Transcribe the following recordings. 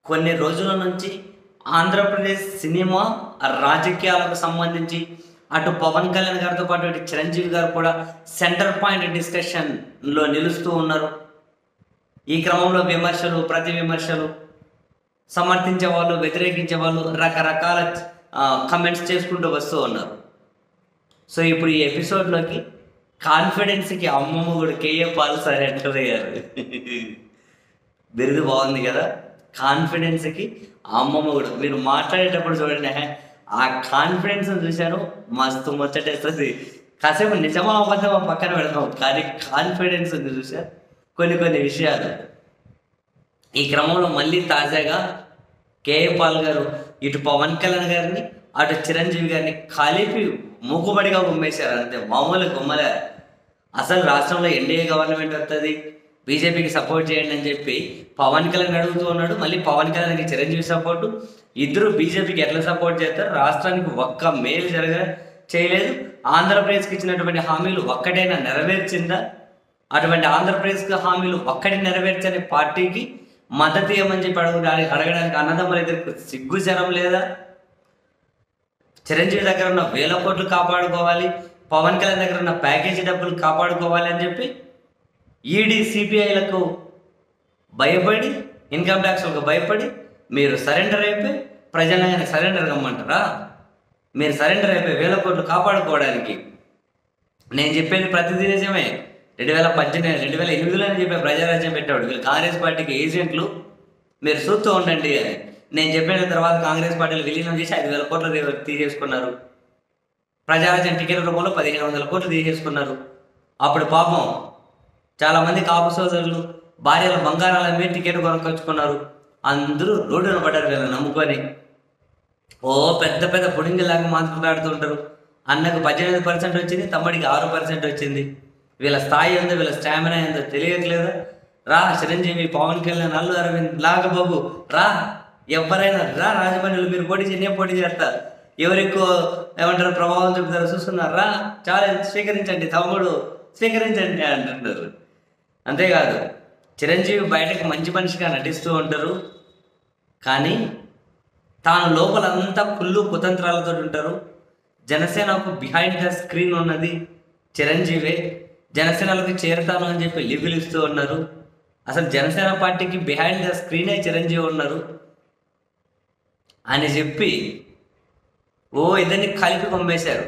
కొన్ని రోజుల నుంచి ఆంధ్రప్రదేశ్ సినిమా రాజకీయాలకు సంబంధించి అటు పవన్ కళ్యాణ్ గారితో పాటు ఇటు చిరంజీవి గారు కూడా సెంటర్ పాయింట్ డిస్కషన్లో నిలుస్తూ ఉన్నారు ఈ క్రమంలో విమర్శలు ప్రతి విమర్శలు సమర్థించే వాళ్ళు వ్యతిరేకించే వాళ్ళు రకరకాల కమెంట్స్ చేసుకుంటూ వస్తూ ఉన్నారు సో ఇప్పుడు ఈ ఎపిసోడ్లోకి కాన్ఫిడెన్స్కి అమ్మమ్మ కూడా కేఏ పాల్ సార్ ఎంటర్ అయ్యారు బిరుదు బాగుంది కదా కాన్ఫిడెన్స్కి అమ్మమ్మ కూడా మీరు మాట్లాడేటప్పుడు చూడండి ఆ కాన్ఫిడెన్స్ చూశాను మస్తు ముచ్చటేస్తుంది కాసేపు నిజమా అబద్ధమా పక్కన పెడతాం కానీ కాన్ఫిడెన్స్ ఉంది చూసారు కొన్ని కొన్ని విషయాలు ఈ క్రమంలో మళ్ళీ తాజాగా కేఏ పాల్ గారు ఇటు పవన్ కళ్యాణ్ గారిని అటు చిరంజీవి గారిని కలిపి మూకుబడిగా గుమ్మేశారు అంతే మామూలు గుమ్మలే అసలు రాష్ట్రంలో ఎన్డీఏ గవర్నమెంట్ వస్తుంది బీజేపీకి సపోర్ట్ చేయండి అని చెప్పి పవన్ కళ్యాణ్ అడుగుతూ ఉన్నాడు మళ్ళీ పవన్ కళ్యాణ్కి చిరంజీవి సపోర్టు ఇద్దరు బీజేపీకి ఎట్లా సపోర్ట్ చేస్తారు రాష్ట్రానికి ఒక్క మేలు జరగ చేయలేదు ఆంధ్రప్రదేశ్కి ఇచ్చినటువంటి హామీలు ఒక్కటైనా నెరవేర్చిందా అటువంటి ఆంధ్రప్రదేశ్కి హామీలు ఒక్కటి నెరవేర్చని పార్టీకి మద్దతు ఇవ్వమని చెప్పి అడగడానికి అడగడానికి అన్నదమ్ముల ఇద్దరికి సిగ్గు జనం లేదా చిరంజీవి దగ్గర ఉన్న వేల కోట్లు కాపాడుకోవాలి పవన్ కళ్యాణ్ దగ్గర ఉన్న ప్యాకేజీ డబ్బులు కాపాడుకోవాలి అని చెప్పి ఈడీ సిబిఐలకు భయపడి ఇన్కమ్ ట్యాక్స్లకు భయపడి మీరు సరెండర్ అయిపోయి ప్రజలను సరెండర్ కమ్మంటారా మీరు సరెండర్ అయిపోయి వేల కోట్లు కాపాడుకోవడానికి నేను చెప్పేది ప్రతిదీ నిజమే రెండు వేల పద్దెనిమిది రెండు వేల ఎనిమిదిలోనే చెప్పే ప్రజారాజ్యం పెట్టాడు వీళ్ళు కాంగ్రెస్ పార్టీకి ఏజెంట్లు మీరు చూస్తూ ఉండండి అని నేను చెప్పిన తర్వాత కాంగ్రెస్ పార్టీలు విలీనం చేసి ఐదు వేల కోట్లు తీ- తీసేసుకున్నారు ప్రజారాజ్యం టికెట్ రూపంలో పదిహేను వందల కోట్లు తీసేసుకున్నారు అప్పుడు పాపం చాలా మంది కాపు సోదరులు భార్యల బంగారాల మీద టికెట్ కొనుక్కొచ్చుకున్నారు అందరూ రోడ్డున పడ్డారు వీళ్ళని నమ్ముకొని ఓ పెద్ద పెద్ద పుడింగిలాగా మాట్లాడుతుంటారు అన్నకు పద్దెనిమిది పర్సెంట్ వచ్చింది తమ్ముడికి ఆరు పర్సెంట్ వచ్చింది వీళ్ళ స్థాయి ఉందో వీళ్ళ స్టామినా ఏందో తెలియట్లేదు రా చిరంజీవి పవన్ కళ్యాణ్ అల్లు అరవింద్ నాగబాబు రా ఎవరైనా రా రాజమండ్రిలో మీరు పోటీ చేసి నేను పోటీ చేస్తా ఎవరు ఎక్కువ ఏమంటారు ప్రభావం చూపుతారో చూస్తున్నారు రా చాలా స్వీకరించండి తమ్ముడు స్వీకరించండి అంటున్నారు అంతేకాదు చిరంజీవి బయటకు మంచి మనిషిగా నటిస్తూ ఉంటారు కానీ తాను లోపలంతా కుళ్ళు కుతంత్రాలతో ఉంటారు జనసేనకు బిహైండ్ ద స్క్రీన్ ఉన్నది చిరంజీవే జనసేనలకు చేరుతాను అని చెప్పి లివ్వులు ఇస్తూ ఉన్నారు అసలు జనసేన పార్టీకి బిహైండ్ ద స్క్రీనే చిరంజీవి ఉన్నారు అని చెప్పి ఓ ఇద్దరిని కలిపి పంపేశారు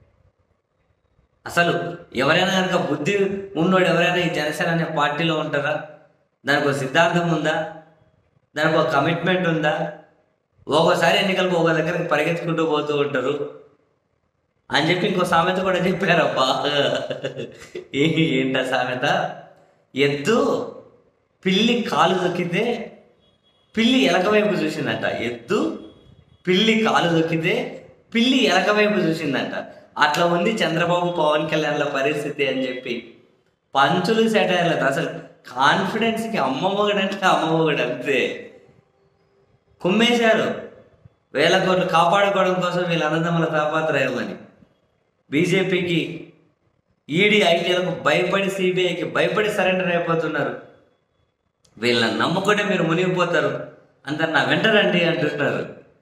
అసలు ఎవరైనా కనుక బుద్ధి ఉన్నోడు ఎవరైనా ఈ జనసేన అనే పార్టీలో ఉంటారా దానికి ఒక సిద్ధాంతం ఉందా దానికి ఒక కమిట్మెంట్ ఉందా ఒక్కోసారి ఎన్నికలకు ఒక దగ్గరకు పరిగెత్తుకుంటూ పోతూ ఉంటారు అని చెప్పి ఇంకో సామెత కూడా చెప్పారబ్బా ఏ- ఏంటా సామెత ఎద్దు పిల్లి కాలు దొక్కితే పిల్లి ఎలక వైపు చూసిందంట ఎద్దు పిల్లి కాలు దొక్కితే పిల్లి ఎలక వైపు చూసిందంట అట్లా ఉంది చంద్రబాబు పవన్ కళ్యాణ్ల పరిస్థితి అని చెప్పి పంచులు సెటైర్లతో అసలు కాన్ఫిడెన్స్కి అమ్మమ్మగడంటే అమ్మమ్మగడు అంతే కుమ్మేశారు వేల కోట్లు కాపాడుకోవడం కోసం వీళ్ళ అన్నదమ్ముల తాపాత్రయం అని బీజేపీకి ఈడీ ఐటీలకు భయపడి సిబిఐకి భయపడి సరెండర్ అయిపోతున్నారు వీళ్ళని నమ్ముకుంటే మీరు మునిగిపోతారు అంత నా వెంటరండి అంటున్నారు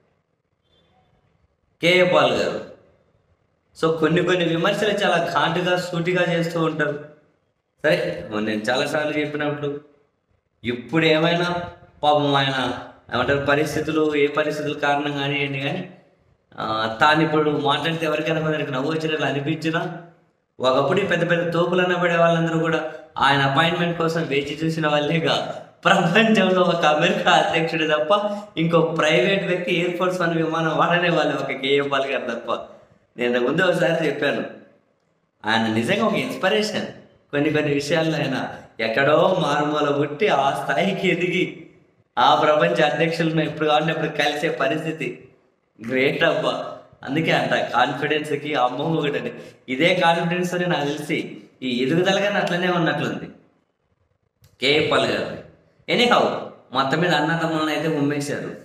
కేఏ పాల్ గారు సో కొన్ని కొన్ని విమర్శలు చాలా ఘాటుగా సూటిగా చేస్తూ ఉంటారు సరే నేను చాలాసార్లు చెప్పినప్పుడు ఇప్పుడు ఏమైనా పాపం ఆయన ఏమంటారు పరిస్థితులు ఏ పరిస్థితుల కారణం కానివ్వండి కానీ ఆ, తాను ఇప్పుడు మాట్లాడితే ఎవరికైనా కొందరికి నవ్వు వచ్చినట్లు అనిపించినా ఒకప్పుడు ఈ పెద్ద పెద్ద తోపులు అనబడే వాళ్ళందరూ కూడా ఆయన అపాయింట్మెంట్ కోసం వేచి చూసిన వాళ్ళేగా ప్రపంచంలో ఒక అమెరికా అధ్యక్షుడు తప్ప ఇంకో ప్రైవేట్ వ్యక్తి ఎయిర్ ఫోర్స్ వన్ విమానం వాడనే వాళ్ళు ఒక కేఎం పాల్ గారు తప్ప నేను ఇంతకు ముందు ఒకసారి చెప్పాను ఆయన నిజంగా ఒక ఇన్స్పిరేషన్ కొన్ని కొన్ని విషయాల్లో ఆయన ఎక్కడో మారుమూల పుట్టి ఆ స్థాయికి ఎదిగి ఆ ప్రపంచ అధ్యక్షులను ఎప్పుడు కావాలంటే అప్పుడు కలిసే పరిస్థితి గ్రేట్ అబ్బా అందుకే అంట కాన్ఫిడెన్స్కి అమ్మమ్మ ఒకటి ఇదే కాన్ఫిడెన్స్ అని నాకు తెలిసి ఈ ఎదుగుదల కానీ అట్లనే ఉన్నట్లుంది కేఏ పాల్ గారు ఎనీహౌ మొత్తం మీద అన్నదమ్ములను అయితే ఉమ్మేశారు